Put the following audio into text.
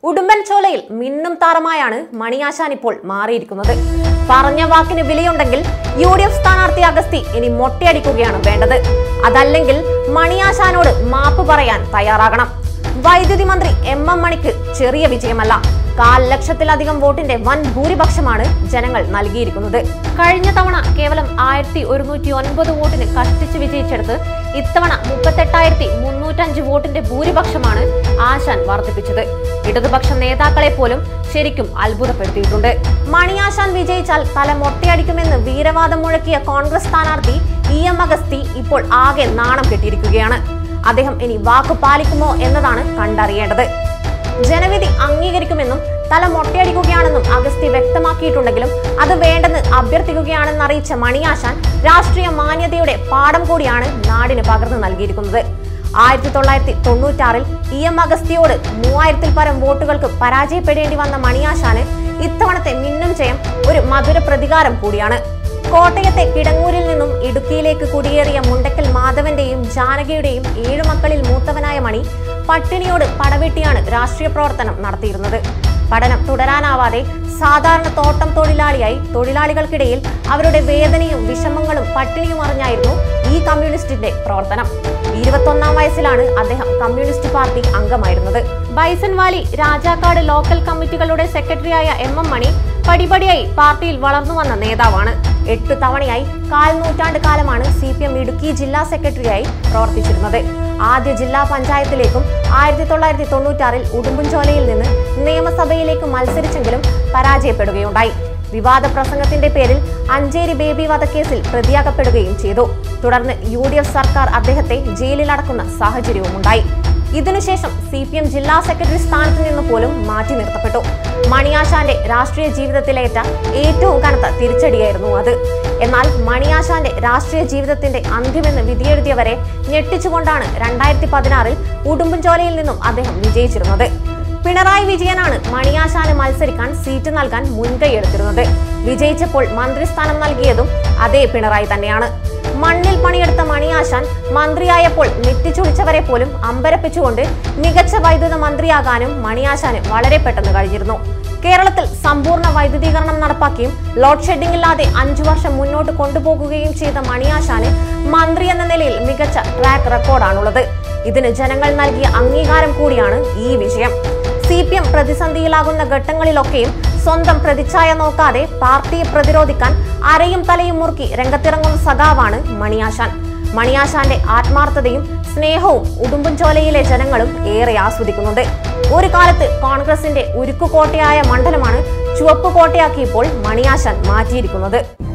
ഉടുമ്പൻചോലയിൽ മിന്നും താരമായാണ് മണിയാശാൻ ഇപ്പോൾ മാറിയിരിക്കുന്നത് പറഞ്ഞ വാക്കിന് വിലയുണ്ടെങ്കിൽ യു ഡി എഫ് സ്ഥാനാർത്ഥി അഗസ്തി ഇനി മൊട്ടയടിക്കുകയാണ് വേണ്ടത് അതല്ലെങ്കിൽ മണിയാശാനോട് മാപ്പ് പറയാൻ തയ്യാറാകണം വൈദ്യുതി മന്ത്രി എം എം മണിക്ക് ചെറിയ വിജയമല്ല കാൽ ലക്ഷത്തിലധികം വോട്ടിന്റെ വൻ ഭൂരിപക്ഷമാണ് ജനങ്ങൾ നൽകിയിരിക്കുന്നത് കഴിഞ്ഞ തവണ കേവലം ആയിരത്തി ഒരുന്നൂറ്റി ഒൻപത് വോട്ടിന് കഷ്ടിച്ച് വിജയിച്ചെടുത്ത് ഇത്തവണ മുപ്പത്തെട്ടായിരത്തി മുന്നൂറ്റഞ്ച് വോട്ടിന്റെ ഭൂരിപക്ഷമാണ് ആശാൻ വർദ്ധിപ്പിച്ചത് ഇടതുപക്ഷ നേതാക്കളെ പോലും ശരിക്കും അത്ഭുതപ്പെടുത്തിയിട്ടുണ്ട് മണിയാശാൻ വിജയിച്ചാൽ തല മൊട്ടയടിക്കുമെന്ന് വീരവാദം മുഴക്കിയ കോൺഗ്രസ് സ്ഥാനാർത്ഥി ഇ എം അഗസ്തി ഇപ്പോൾ ആകെ നാണം കെട്ടിയിരിക്കുകയാണ് അദ്ദേഹം ഇനി വാക്കു പാലിക്കുമോ എന്നതാണ് കണ്ടറിയേണ്ടത് ജനവിധി അംഗീകരിക്കുമെന്നും തല മൊട്ടയടിക്കുകയാണെന്നും അഗസ്തി വ്യക്തമാക്കിയിട്ടുണ്ടെങ്കിലും അത് വേണ്ടെന്ന് അഭ്യർത്ഥിക്കുകയാണെന്ന് അറിയിച്ച മണിയാശാൻ രാഷ്ട്രീയ മാന്യതയുടെ പാഠം കൂടിയാണ് നാടിന് പകർന്നു നൽകിയിരിക്കുന്നത് ആയിരത്തി തൊള്ളായിരത്തി തൊണ്ണൂറ്റാറിൽ ഇ എം അഗസ്തിയോട് മൂവായിരത്തിൽ പരം വോട്ടുകൾക്ക് പരാജയപ്പെടേണ്ടി വന്ന മണിയാശാന് ഇത്തവണത്തെ മിന്നും ജയം ഒരു മധുര പ്രതികാരം കൂടിയാണ് കോട്ടയത്തെ കിടങ്ങൂരിൽ നിന്നും ഇടുക്കിയിലേക്ക് കുടിയേറിയ മുണ്ടക്കൽ മാധവന്റെയും ജാനകിയുടെയും ഏഴു മക്കളിൽ മൂത്തവനായ മണി പട്ടിണിയോട് പടവെട്ടിയാണ് രാഷ്ട്രീയ പ്രവർത്തനം നടത്തിയിരുന്നത് പഠനം തുടരാനാവാതെ സാധാരണ തോട്ടം തൊഴിലാളിയായി തൊഴിലാളികൾക്കിടയിൽ അവരുടെ വേദനയും വിഷമങ്ങളും പട്ടിണിയും അറിഞ്ഞായിരുന്നു ഈ കമ്മ്യൂണിസ്റ്റിന്റെ പ്രവർത്തനം ഇരുപത്തൊന്നാം വയസ്സിലാണ് അദ്ദേഹം കമ്മ്യൂണിസ്റ്റ് പാർട്ടി അംഗമായിരുന്നത് ബൈസൺ വാലി രാജാക്കാട് ലോക്കൽ കമ്മിറ്റികളുടെ സെക്രട്ടറിയായ എം എം മണി പടിപടിയായി പാർട്ടിയിൽ വളർന്നു വന്ന നേതാവാണ് എട്ട് തവണയായി കാൽ നൂറ്റാണ്ട് കാലമാണ് സി പി എം ഇടുക്കി ജില്ലാ സെക്രട്ടറിയായി പ്രവർത്തിച്ചിരുന്നത് ആദ്യ ജില്ലാ പഞ്ചായത്തിലേക്കും ആയിരത്തി തൊള്ളായിരത്തി തൊണ്ണൂറ്റാറിൽ ഉടുമ്പൻചോലയിൽ നിന്ന് നിയമസഭയിലേക്ക് മത്സരിച്ചെങ്കിലും പരാജയപ്പെടുകയുണ്ടായി വിവാദ പ്രസംഗത്തിന്റെ പേരിൽ അഞ്ചേരി ബേബി വധക്കേസിൽ പ്രതിയാക്കപ്പെടുകയും ചെയ്തു തുടർന്ന് യു ഡി എഫ് സർക്കാർ അദ്ദേഹത്തെ ജയിലിലടക്കുന്ന സാഹചര്യവുമുണ്ടായി ഇതിനുശേഷം സി പി എം ജില്ലാ സെക്രട്ടറി സ്ഥാനത്ത് നിന്ന് പോലും മാറ്റി നിർത്തപ്പെട്ടു മണിയാശാന്റെ രാഷ്ട്രീയ ജീവിതത്തിലേറ്റ ഏറ്റവും കനത്ത തിരിച്ചടിയായിരുന്നു അത് എന്നാൽ മണിയാശാന്റെ രാഷ്ട്രീയ ജീവിതത്തിന്റെ അന്ത്യമെന്ന് വിധിയെഴുതിയവരെ ഞെട്ടിച്ചുകൊണ്ടാണ് രണ്ടായിരത്തി പതിനാറിൽ ഉടുമ്പൻചോലയിൽ നിന്നും അദ്ദേഹം വിജയിച്ചിരുന്നത് പിണറായി വിജയനാണ് മണിയാശാന് മത്സരിക്കാൻ സീറ്റ് നൽകാൻ മുൻകൈ എടുത്തിരുന്നത് വിജയിച്ചപ്പോൾ മന്ത്രിസ്ഥാനം നൽകിയതും അതേ പിണറായി തന്നെയാണ് മണ്ണിൽ പണിയെടുത്ത മണിയാശാൻ മന്ത്രിയായപ്പോൾ നെറ്റിച്ചുളിച്ചവരെ പോലും അമ്പരപ്പിച്ചുകൊണ്ട് മികച്ച വൈദ്യുത മന്ത്രിയാകാനും മണിയാശാന് വളരെ പെട്ടെന്ന് കഴിഞ്ഞിരുന്നു കേരളത്തിൽ സമ്പൂർണ്ണ വൈദ്യുതീകരണം നടപ്പാക്കിയും ലോഡ് ഷെഡിംഗ് ഇല്ലാതെ അഞ്ചു വർഷം മുന്നോട്ട് കൊണ്ടുപോകുകയും ചെയ്ത മണിയാശാന് മന്ത്രി എന്ന നിലയിൽ മികച്ച ട്രാക്ക് റെക്കോർഡാണുള്ളത് ഇതിന് ജനങ്ങൾ നൽകിയ അംഗീകാരം കൂടിയാണ് ഈ വിഷയം സി പി എം പ്രതിസന്ധിയിലാകുന്ന ഘട്ടങ്ങളിലൊക്കെയും സ്വന്തം പ്രതിച്ഛായ നോക്കാതെ പാർട്ടിയെ പ്രതിരോധിക്കാൻ അരയും തലയും മുറുക്കി രംഗത്തിറങ്ങുന്ന സഖാവാണ് മണിയാശാൻ മണിയാശാന്റെ ആത്മാർത്ഥതയും സ്നേഹവും ഉടുമ്പൻചോലയിലെ ജനങ്ങളും ഏറെ ആസ്വദിക്കുന്നുണ്ട് ഒരു കാലത്ത് കോൺഗ്രസിന്റെ ഉരുക്കുകോട്ടയായ മണ്ഡലമാണ് ചുവപ്പ് കോട്ടയാക്കിയപ്പോൾ മണിയാശാൻ മാറ്റിയിരിക്കുന്നത്